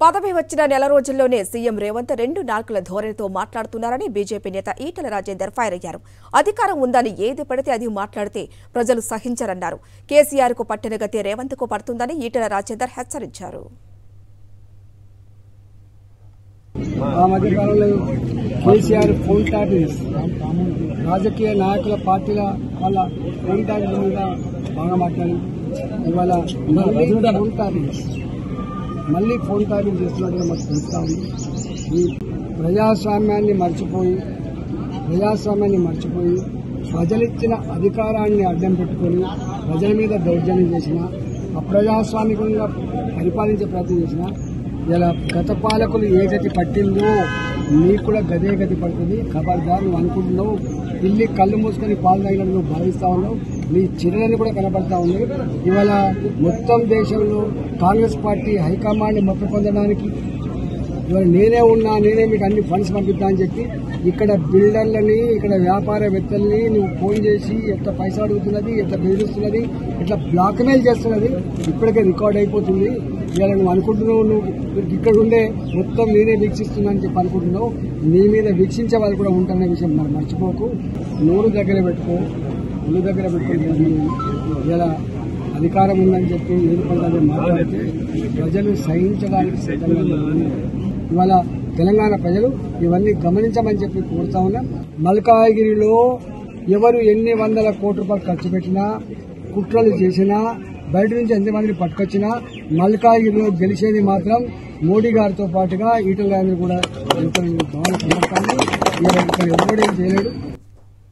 పదవి వచ్చిన నెల రోజుల్లోనే సీఎం రేవంత్ రెండు నాలుకల ధోరణితో మాట్లాడుతున్నారని బీజేపీ నేత ఈటల రాజేందర్ ఫైర్ అయ్యారు అధికారం ఉందని ఏది పడితే అది మాట్లాడితే ప్రజలు సహించరన్నారు కేసీఆర్ కు పట్టిన గతి రేవంత్ కు పడుతుందని ఈటల రాజేందర్ హెచ్చరించారు ఆ మధ్య కాలంలో కేసీఆర్ ఫోన్ ట్యాపింగ్స్ రాజకీయ నాయకుల పార్టీల వాళ్ళ ఫోన్ ట్యాపింగ్ మీద బాగా మాట్లాడి ఇవాళ మళ్ళీ ఫోన్ ట్యాపింగ్స్ మళ్ళీ ఫోన్ ట్యాపింగ్ చేస్తున్నట్టుగా మాకు తెలుస్తా ఉంది ఈ ప్రజాస్వామ్యాన్ని మర్చిపోయి ప్రజాస్వామ్యాన్ని మర్చిపోయి ప్రజలిచ్చిన అధికారాన్ని అడ్డం పెట్టుకొని ప్రజల మీద దౌర్జన్యం చేసిన అప్రజాస్వామికంగా పరిపాలించే ప్రయత్నం చేసిన ఇలా గత పాలకులు ఏ గతి పట్టిందో నీకు కూడా గదే గతి పడుతుంది ఖబర్దార్ నువ్వు అనుకుంటున్నావు పిల్లి కళ్ళు మూసుకొని పాలు తాగినట్టు నువ్వు భావిస్తా ఉన్నావు నీ చిరులని కూడా కనపడతా ఉంది ఇవాళ మొత్తం దేశంలో కాంగ్రెస్ పార్టీ హైకమాండ్ మొత్తం పొందడానికి ఇవాళ నేనే ఉన్నా నేనే మీకు అన్ని ఫండ్స్ పంపిస్తా అని చెప్పి ఇక్కడ బిల్డర్లని ఇక్కడ వ్యాపారవేత్తల్ని నువ్వు ఫోన్ చేసి ఎట్లా పైసా అడుగుతున్నది ఎట్లా బెదిరిస్తున్నది ఎట్లా బ్లాక్మెయిల్ చేస్తున్నది ఇప్పటికే రికార్డ్ అయిపోతుంది ఇవాళ నువ్వు అనుకుంటున్నావు నువ్వు ఇక్కడ ఉండే మొత్తం నేనే వీక్షిస్తున్నా అని చెప్పి అనుకుంటున్నావు నీ మీద వీక్షించే వాళ్ళు కూడా ఉంటారనే విషయం మనం మర్చిపోకు నోరు దగ్గర పెట్టుకో ఒళ్ళు దగ్గర పెట్టుకుని ఇలా అధికారం ఉందని చెప్పి ఏది పడాలని మాట్లాడితే ప్రజలు సహించడానికి సిద్ధంగా ఉన్నారు. ఇవాళ తెలంగాణ ప్రజలు ఇవన్నీ గమనించమని చెప్పి కోరుతా ఉన్నాం మల్కాగిరిలో ఎవరు ఎన్ని వందల కోట్ల రూపాయలు ఖర్చు పెట్టినా కుట్రలు చేసినా బయట నుంచి ఎంతమందిని పట్టుకొచ్చినా మల్కాగిరిలో గెలిచేది మాత్రం మోడీ గారితో పాటుగా ఈటల గారిని కూడా ఇక్కడ భావన సమర్థాన్ని ఇక్కడ ఎవడేం చేయలేడు